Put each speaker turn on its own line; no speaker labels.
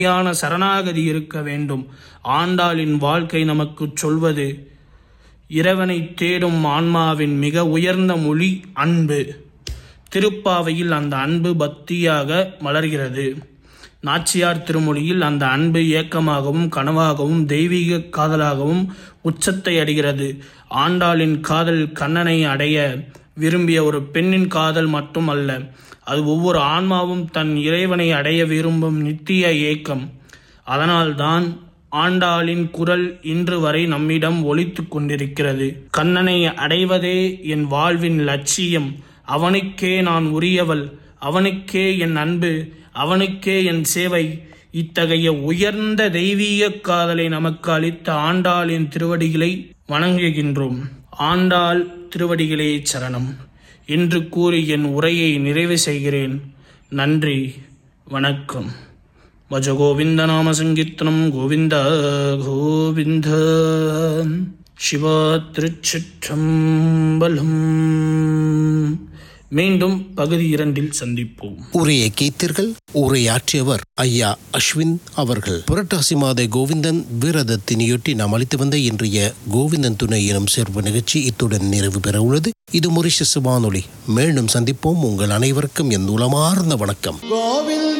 யான சரணாகதி இருக்க வேண்டும் ஆண்டாளின் வாழ்க்கை நமக்கு சொல்வது இறைவனை தேடும் ஆன்மாவின் மிக உயர்ந்த மொழி அன்பு திருப்பாவையில் அந்த அன்பு பக்தியாக மலர்கிறது நாச்சியார் திருமொழியில் அந்த அன்பு ஏக்கமாகவும் கனவாகவும் தெய்வீக காதலாகவும் உச்சத்தை அடைகிறது ஆண்டாளின் காதல் கண்ணனை அடைய விரும்பிய ஒரு பெண்ணின் காதல் மட்டுமல்ல அது ஒவ்வொரு ஆன்மாவும் தன் இறைவனை அடைய விரும்பும் நித்திய ஏக்கம் அதனால்தான் ஆண்டாளின் குரல் இன்று வரை நம்மிடம் ஒலித்துக் கொண்டிருக்கிறது கண்ணனை அடைவதே என் வாழ்வின் லட்சியம் அவனுக்கே நான் உரியவள் அவனுக்கே என் அன்பு அவனுக்கே என் சேவை இத்தகைய உயர்ந்த தெய்வீக காதலை நமக்கு அளித்த ஆண்டாளின் திருவடிகளை வணங்குகின்றோம் ஆண்டாள் திருவடிகளே சரணம் என்று கூறி என் உரையை நிறைவு செய்கிறேன் நன்றி வணக்கம் భజ గోవింద నామ సంకీర్తనం గోవింద గోవింద சிவ திருச்சிற்றம்பலம் மீண்டும் பகுதி இரண்டில் சந்திப்போம்
உரையை கேட்டீர்கள் உரையாற்றியவர் ஐயா அஸ்வின் அவர்கள் புரட்டாசி மாத கோவிந்தன் விரதத்தினையொட்டி நாம் அளித்து வந்த இன்றைய கோவிந்தன் துணை எனும் சேர்வு நிகழ்ச்சி இத்துடன் நிறைவு பெற உள்ளது இது மொரிஷஸ் வானொலி மீண்டும் சந்திப்போம் உங்கள் அனைவருக்கும் என் உளமார்ந்த வணக்கம்
கோவில்